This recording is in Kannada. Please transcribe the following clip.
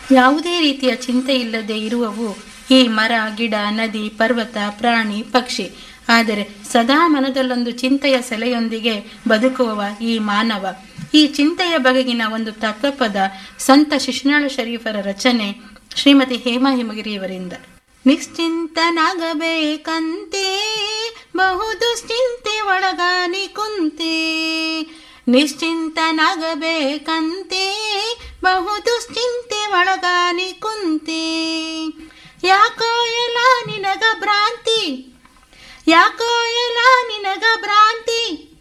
ಯಾವುದೇ ರೀತಿಯ ಚಿಂತೆ ಇಲ್ಲದೆ ಇರುವವು ಈ ಮರ ಗಿಡ ನದಿ ಪರ್ವತ ಪ್ರಾಣಿ ಪಕ್ಷಿ ಆದರೆ ಸದಾ ಮನದಲ್ಲೊಂದು ಚಿಂತೆಯ ಸೆಲೆಯೊಂದಿಗೆ ಬದುಕುವವ ಈ ಮಾನವ ಈ ಚಿಂತೆಯ ಬಗೆಗಿನ ಒಂದು ತತ್ವಪದ ಸಂತ ಶಿಶ್ನಾಳ ಶರೀಫರ ರಚನೆ ಶ್ರೀಮತಿ ಹೇಮಾ ಹಿಮಗಿರಿಯವರಿಂದ ನಿಶ್ಚಿಂತನಾಗಬೇಕಂತೆ ಬಹುದುಶ್ಚಿಂತೆ ಒಳಗಾನಿ ಕುಂತೆ ನಿಶ್ಚಿಂತನಾಗಬೇಕಂತೆ ಬಹುದುಶ್ಚಿಂತೆ ಒಳಗಾನಿ ಕುಂತೆ ಯಾಕೋ ಎಲ್ಲ ನಿನಗ ಭ್ರಾಂತಿ ಯಾಕೋ ಎಲ್ಲ ನಿನಗ ಭ್ರಾಂತಿ